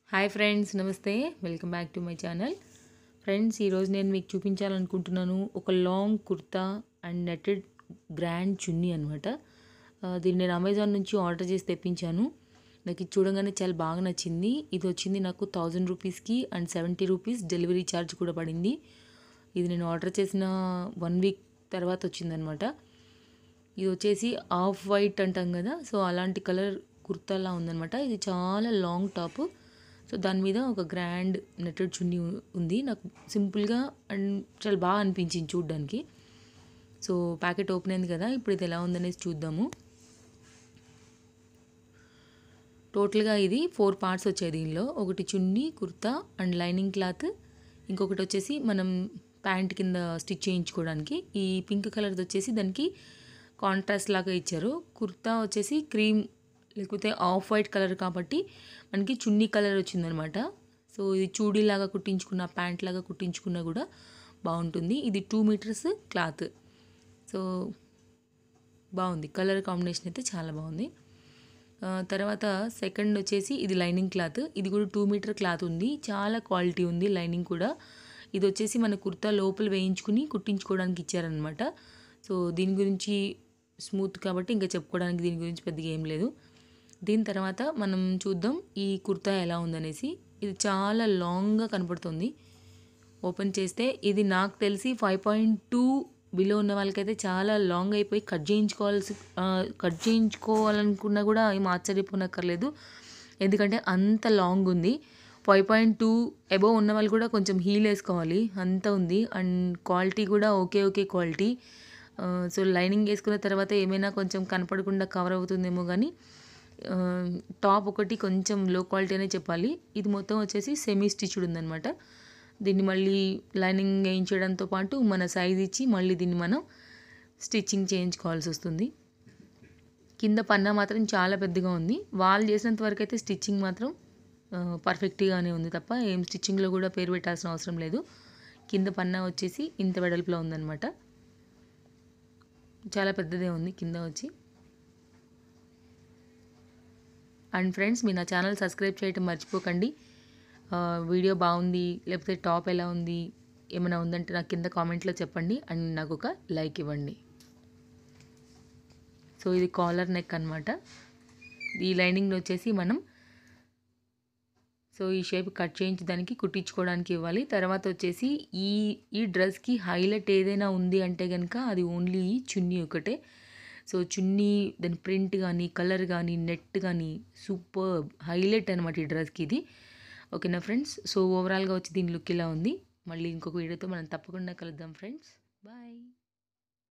hi friends నమస్తే welcome back to my channel friends ఈరోజు నేను మీకు చూపించాలనుకుంటున్నాను ఒక long kurta and netted grand chunni అనమాట దీన్ని నేను అమెజాన్ నుంచి ఆర్డర్ చేసి తెప్పించాను నాకు ఇది చూడగానే చాలా బాగా నచ్చింది ఇది వచ్చింది నాకు థౌజండ్ రూపీస్కి and seventy rupees delivery charge కూడా పడింది ఇది నేను ఆర్డర్ చేసిన వన్ వీక్ తర్వాత వచ్చిందనమాట ఇది వచ్చేసి ఆఫ్ వైట్ అంటాం కదా సో అలాంటి కలర్ కుర్తాలా ఉందనమాట ఇది చాలా లాంగ్ టాప్ సో దాని మీద ఒక గ్రాండ్ నెట్టెడ్ చున్నీ ఉ- ఉంది నాకు సింపుల్గా అండ్ చాలా బాగా అనిపించింది చూడ్డానికి సో ప్యాకెట్ ఓపెన్ అయింది కదా ఇప్పుడు ఇది ఎలా ఉందనేసి చూద్దాము టోటల్గా ఇది ఫోర్ పార్ట్స్ వచ్చాయి దీనిలో ఒకటి chunni kurta and lining cloth ఇంకొకటి వచ్చేసి మనం ప్యాంట్ కింద స్టిచ్ చేయించుకోవడానికి ఈ పింక్ కలర్ది వచ్చేసి దానికి కాంట్రాస్ట్ లాగా ఇచ్చారు కుర్తా వచ్చేసి క్రీమ్ లేకపోతే ఆఫ్ వైట్ కలర్ కాబట్టి మనకి చున్నీ కలర్ వచ్చిందనమాట సో ఇది చూడీ లాగా కుట్టించుకున్న ప్యాంట్ లాగా కుట్టించుకున్నా కూడా బాగుంటుంది ఇది టూ మీటర్స్ క్లాత్ సో బాగుంది కలర్ కాంబినేషన్ అయితే చాలా బాగుంది ఆ, తర్వాత సెకండ్ వచ్చేసి ఇది లైనింగ్ క్లాత్ ఇది కూడా టూ మీటర్ క్లాత్ ఉంది చాలా క్వాలిటీ ఉంది లైనింగ్ కూడా ఇది వచ్చేసి మన కుర్తా లోపల వేయించుకుని కుట్టించుకోవడానికి ఇచ్చారనమాట సో దీని గురించి స్మూత్ కాబట్టి ఇంకా చెప్పుకోవడానికి దీని గురించి పెద్దగా ఏం లేదు దీని తర్వాత మనం చూద్దాం ఈ కుర్తా ఎలా ఉందనేసి ఇది చాలా లాంగ్గా కనపడుతుంది ఓపెన్ చేస్తే ఇది నాకు తెలిసి ఫైవ్ పాయింట్ టూ బిలో ఉన్న వాళ్ళకైతే చాలా లాంగ్ అయిపోయి కట్ చేయించుకోవాల్సి ఆ, కట్ చేయించుకోవాలనుకున్నా కూడా ఏం ఆశ్చర్యపోనక్కర్లేదు ఎందుకంటే అంత లాంగ్ ఉంది ఫైవ్ పాయింట్ టూ అబోవ్ ఉన్న వాళ్ళు కూడా కొంచెం హీల్ వేసుకోవాలి అంత ఉంది అండ్ క్వాలిటీ కూడా okay okay quality so lining వేసుకున్న తర్వాత ఏమైనా కొంచెం కనపడకుండా కవర్ అవుతుందేమో కానీ ఆ, టాప్ ఒకటి కొంచెం లో క్వాలిటీ అనే చెప్పాలి ఇది మొత్తం వచ్చేసి సెమీ స్టిచ్డ్ ఉందన్నమాట దీన్ని మళ్ళీ లైనింగ్ వేయించడంతో పాటు మన సైజ్ ఇచ్చి మళ్ళీ దీన్ని మనం స్టిచ్చింగ్ చేయించుకోవాల్సి వస్తుంది కింద పన్నా మాత్రం చాలా పెద్దగా ఉంది వాళ్ళు చేసినంత వరకు అయితే స్టిచ్చింగ్ మాత్రం పర్ఫెక్ట్గానే ఉంది తప్ప ఏం స్టిచ్చింగ్లో కూడా పేరు పెట్టాల్సిన అవసరం లేదు కింద పన్నా వచ్చేసి ఇంత వెడల్పులో ఉందన్నమాట చాలా పెద్దదే ఉంది కింద వచ్చి అండ్ ఫ్రెండ్స్ మీరు నా ఛానల్ సబ్స్క్రైబ్ చేయటం మర్చిపోకండి ఆ, వీడియో బాగుంది లేకపోతే టాప్ ఎలా ఉంది ఏమైనా ఉందంటే నాకు కింద కామెంట్లో చెప్పండి అండ్ నాకు ఒక లైక్ ఇవ్వండి సో ఇది కాలర్ నెక్ అనమాట ఈ లైనింగ్ వచ్చేసి మనం సో ఈ షేప్ కట్ చేయించడానికి కుట్టించుకోవడానికి ఇవ్వాలి తర్వాత వచ్చేసి ఈ ఈ డ్రెస్కి హైలైట్ ఏదైనా ఉంది అంటే కనుక అది ఓన్లీ చున్నీ ఒకటే సో చున్నీ దాని ప్రింట్ కానీ కలర్ కానీ నెట్ కానీ సూపర్ హైలైట్ అనమాట ఈ డ్రెస్కి ఇది ఓకేనా ఫ్రెండ్స్ సో ఓవరాల్గా వచ్చి దీని లుక్ ఇలా ఉంది మళ్ళీ ఇంకొక వీడియోతో మనం తప్పకుండా కలుద్దాం ఫ్రెండ్స్ బాయ్